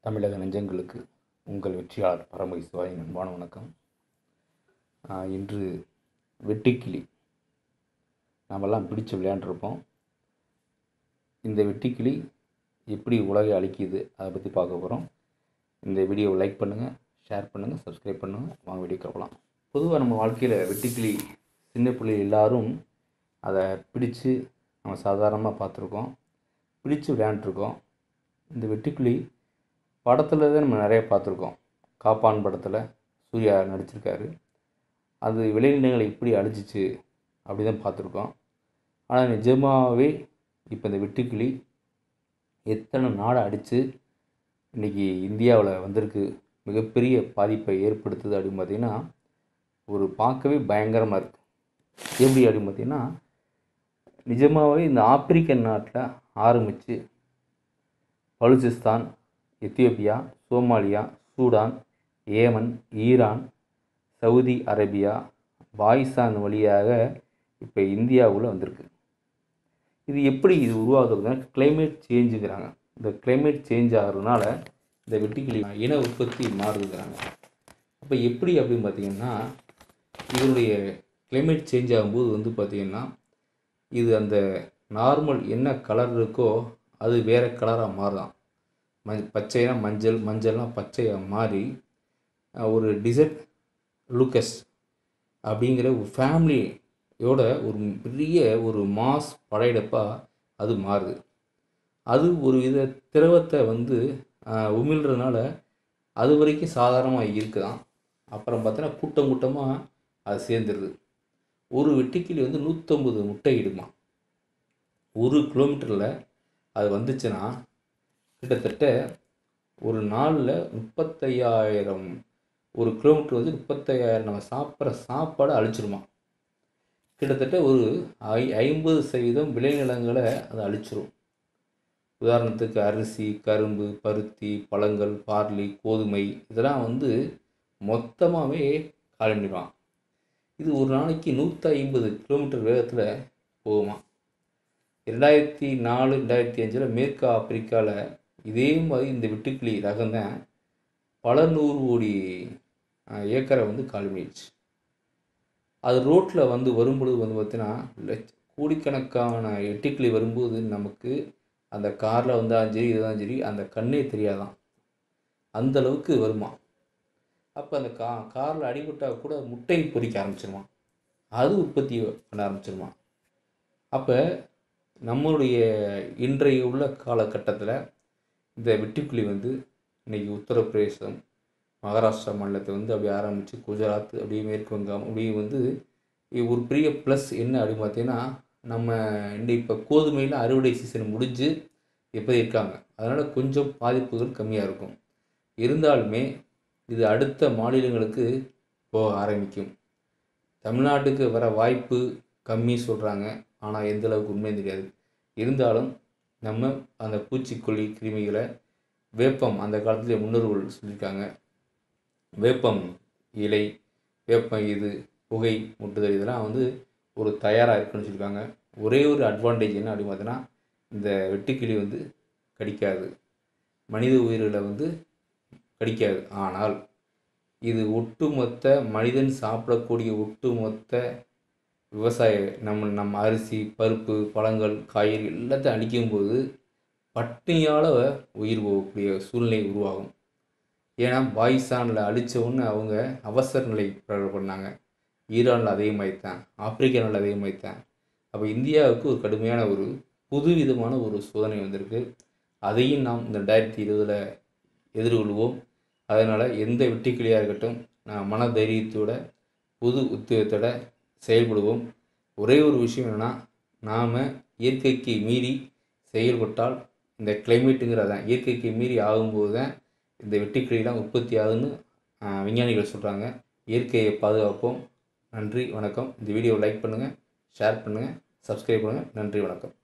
தமிழக நெஞ்சங்களுக்கு உங்கள் வெற்றியாளர் பரம சிவாயின் அன்பான வணக்கம் ஆஹ் இன்று வெட்டுக்கிளி நாமெல்லாம் பிடிச்சு விளையாண்டுருப்போம் இந்த வெட்டுக்கிளி எப்படி உலகை அழிக்குது அதை பற்றி பார்க்க போகிறோம் இந்த வீடியோவை லைக் பண்ணுங்கள் ஷேர் பண்ணுங்கள் சப்ஸ்கிரைப் பண்ணுங்கள் வாங்க வீடியோ போகலாம் பொதுவாக நம்ம வாழ்க்கையில் வெட்டுக்கிளி சின்ன பிள்ளை எல்லாரும் அதை பிடிச்சு நம்ம சாதாரணமாக பார்த்துருக்கோம் பிடிச்சு விளையாண்டுருக்கோம் இந்த வெட்டுக்கிளி படத்தில் தான் நம்ம நிறைய பார்த்துருக்கோம் காப்பான் படத்தில் சூர்யா நடிச்சிருக்காரு அது விளைநிலங்களை எப்படி அழிச்சிச்சு அப்படி தான் பார்த்துருக்கோம் ஆனால் நிஜமாகவே இப்போ இந்த வெட்டுக்கிளி எத்தனை நாடை அடித்து இன்றைக்கி இந்தியாவில் வந்திருக்கு மிகப்பெரிய பாதிப்பை ஏற்படுத்துது அப்படின்னு பார்த்திங்கன்னா ஒரு பார்க்கவே பயங்கரமாக இருக்குது எப்படி அப்படின்னு பார்த்திங்கன்னா நிஜமாகவே இந்த ஆப்பிரிக்க நாட்டில் ஆரம்பித்து Balochistan Ethiopia Somalia Sudan Yemen Iran Saudi Arabia Pakistan வழியாக இப்போ இந்தியாவுக்குள்ள வந்திருக்கு இது எப்படி இது உருவாகுதுன்னா கிளைமேட் சேஞ்சுங்கிறாங்க இந்த கிளைமேட் சேஞ்ச் ஆகிறதுனால இந்த வெட்டுக்கிளி இன உற்பத்தி மாறுதுங்கிறாங்க அப்போ எப்படி அப்படின்னு பார்த்தீங்கன்னா இதனுடைய கிளைமேட் சேஞ்ச் ஆகும்போது வந்து பார்த்திங்கன்னா இது அந்த நார்மல் என்ன கலர் இருக்கோ அது வேறு கலராக மாறுதான் ம பச்சைனா மஞ்சள் மஞ்சள்னா பச்சையாக மாறி அஹ், ஒரு டிசர்ட் லூக்கஸ் அப்படிங்கிற ஒரு ஃபேமிலியோட ஒரு பெரிய ஒரு மாஸ் படையெடுப்பாக அது மாறுது அது ஒரு வித திரவத்தை வந்து அஹ், உமிழ்றதுனால அது வரைக்கும் சாதாரணமாக இருக்குதான் அப்புறம் பார்த்தோன்னா கூட்டம் கூட்டமாக அது சேர்ந்துருது ஒரு வெட்டுக்கிளி வந்து நூற்றம்பது முட்டை இடுமா ஒரு கிலோமீட்டரில் அது வந்துச்சுன்னா கிட்டத்தட்ட ஒரு நாளில் முப்பத்தையாயிரம் ஒரு கிலோமீட்டர் வந்து முப்பத்தையாயிரம் நம்ம சாப்பிட்ற சாப்பாடை அழிச்சிருமா கிட்டத்தட்ட ஒரு ஐ ஐம்பது சதவீதம் விளைநிலங்களை அது அழிச்சிரும் உதாரணத்துக்கு அரிசி கரும்பு பருத்தி பழங்கள் பார்லி கோதுமை இதெல்லாம் வந்து மொத்தமாகவே காலி பண்ணிடுவான் இது ஒரு நாளைக்கு நூற்றி ஐம்பது கிலோமீட்டர் வேகத்தில் போகுமா ரெண்டாயிரத்தி நாலு ரெண்டாயிரத்தி அஞ்சில் மேற்கு ஆப்பிரிக்காவில் இதே மாதிரி இந்த வெட்டுக்கிளி ரகம் தான் பல நூறு கோடி அஹ், ஏக்கரை வந்து காலி பண்ணிடுச்சு அது ரோட்டில் வந்து வரும்பொழுது வந்து பார்த்தீங்கன்னா லட்ச கோடிக்கணக்கான வெட்டுக்கிளி வரும்போது நமக்கு அந்த காரில் வந்தாலும் சரி இதுதான் சரி அந்த கண்ணே தெரியாதான் அந்த அளவுக்கு வருமா அப்போ அந்த கா காரில் அடிபட்டால் கூட முட்டை பொறிக்க ஆரம்பிச்சிருமா அது உற்பத்தி பண்ண ஆரம்பிச்சிருமா அப்போ நம்மளுடைய இன்றைய உள்ள காலகட்டத்தில் இந்த வெட்டுக்கிளி வந்து இன்னைக்கு உத்தரப்பிரதேசம் மகாராஷ்டிரா மாநிலத்தை வந்து அப்படி ஆரம்பித்து குஜராத் அப்படியே மேற்கு வங்காளம் அப்படியே வந்து இது ஒரு பெரிய ப்ளஸ் என்ன அப்படின்னு பார்த்தீங்கன்னா நம்ம இந்த இப்போ கோதுமையில் அறுவடை சீசன் முடிஞ்சு எப்படி இருக்காங்க அதனால் கொஞ்சம் பாதிப்புகள் கம்மியாக இருக்கும் இருந்தாலுமே இது அடுத்த மாநிலங்களுக்கு போக ஆரம்பிக்கும் தமிழ்நாட்டுக்கு வர வாய்ப்பு கம்மி சொல்கிறாங்க ஆனால் எந்த அளவுக்கு உண்மை தெரியாது இருந்தாலும் நம்ம அந்த பூச்சிக்கொல்லி கிருமிகளை வேப்பம் அந்த காலத்துல முன்னோர்கள் சொல்லியிருக்காங்க வேப்பம் இலை வேப்பம் இது புகை முட்டுதல் இதெல்லாம் வந்து ஒரு தயாராக இருக்குன்னு சொல்லியிருக்காங்க ஒரே ஒரு அட்வான்டேஜ் என்ன அப்படின்னு பார்த்தீங்கன்னா இந்த வெட்டுக்கிளி வந்து கடிக்காது மனித உயிர்களை வந்து கடிக்காது ஆனால் இது ஒட்டுமொத்த மனிதன் சாப்பிடக்கூடிய ஒட்டுமொத்த விவசாய நம்ம நம்ம அரிசி பருப்பு பழங்கள் காய்கறி எல்லாத்தையும் அழிக்கும்போது பட்டினியால் உயிர் போகக்கூடிய சூழ்நிலை உருவாகும் ஏன்னா பாகிஸ்தானில் அழிச்ச உடனே அவங்க அவசர நிலை பிரகடனம் பண்ணாங்க ஈரானில் அதே மாதிரி தான் ஆப்பிரிக்கா நாட்டில் அதே மாதிரி தான் அப்போ இந்தியாவுக்கு ஒரு கடுமையான ஒரு புது விதமான ஒரு சோதனை வந்திருக்கு அதையும் நாம் இந்த ரெண்டாயிரத்தி இருபதில் எதிர்கொள்வோம் அதனால் எந்த வெட்டுக்கிளியாக இருக்கட்டும் நான் மன தைரியத்தோட புது உத்தியோகத்தோட செயல்படுவோம் ஒரே ஒரு விஷயம் என்னென்னா நாம் இயற்கைக்கு மீறி செயல்பட்டால் இந்த கிளைமேட்டுங்கிற தான் இயற்கைக்கு மீறி ஆகும்போது தான் இந்த வெட்டுக்கிளிலாம் உற்பத்தி ஆகுதுன்னு ஆஹ், விஞ்ஞானிகள் சொல்கிறாங்க இயற்கையை பாதுகாப்போம் நன்றி வணக்கம் இந்த வீடியோவை லைக் பண்ணுங்கள் ஷேர் பண்ணுங்கள் சப்ஸ்கிரைப் பண்ணுங்கள் நன்றி வணக்கம்